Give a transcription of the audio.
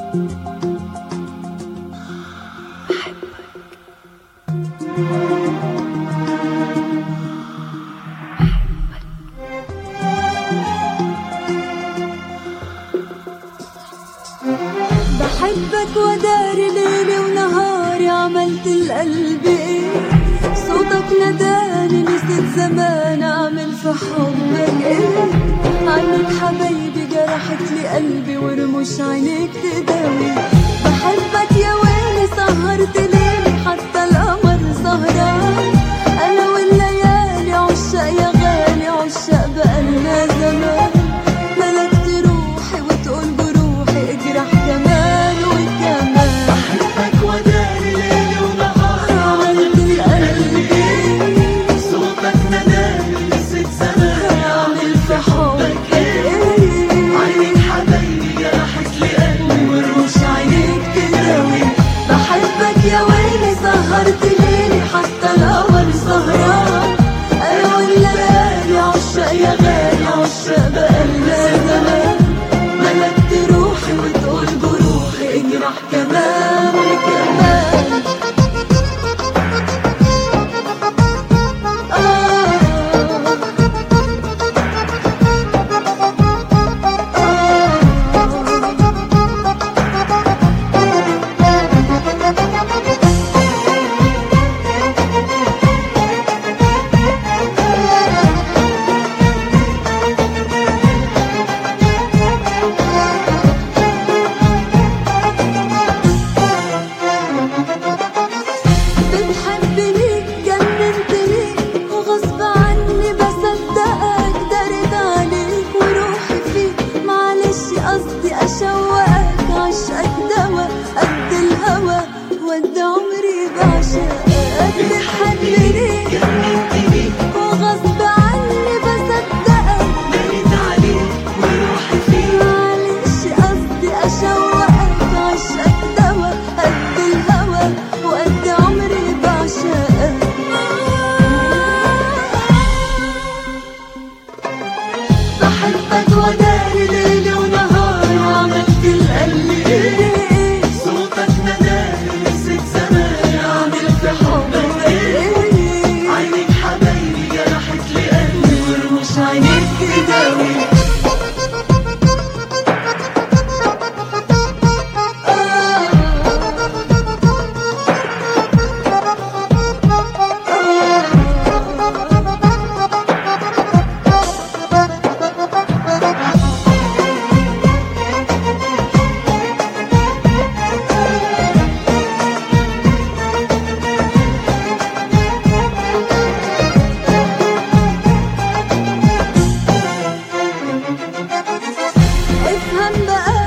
بحبك وداري ليلي ونهاري عملت القلب ايه صوتك نداني نسيت زمان اعمل في حبك ايه عنك حبايبي جرحت لي قلبي ورموش عينيك تداوي بحبك يا ويلي سهرت ليلي حتى القمر سهران انا والليالي عشاق يا غالي عشاق بقالنا زمان ملكت روحي وتقول بروحي اجرح كمان وكمان بحبك وداري ليلي ونهاري عملت القلب ايه صوتك نداني نسيت زمان اعمل في حبك ايه عينيك حبايبي جرحت لي قلبي ورموش عينيك تداوي بحبك يا ويلي سهرت ليلي حتى القمر سهران انا والليالي عشاق يا غالي عشاق بقالنا زمان ملكت روحي وتقول بروحي اجرح كمان وكمان بتحبني جننتني وغصب عني بصدقك دارت عليك وروحي فيك معلش قصدي اشوقك عشقك دوا قد الهوى ود عمري بعشقك بتحبني جننتني وغصب عني بصدقك دارت عليك وروحي فيك معلش قصدي اشوقك عشقك دوا قد الهوى وقد عمري بعشقك بحبك وداري ليلي ونهاري وعملت القلب ايه صوتك نداني نسيت زمان اعمل في حبك ايه عينيك حبايبي جرحت لي قلبي ورموش عينيك تداوي افهم بقى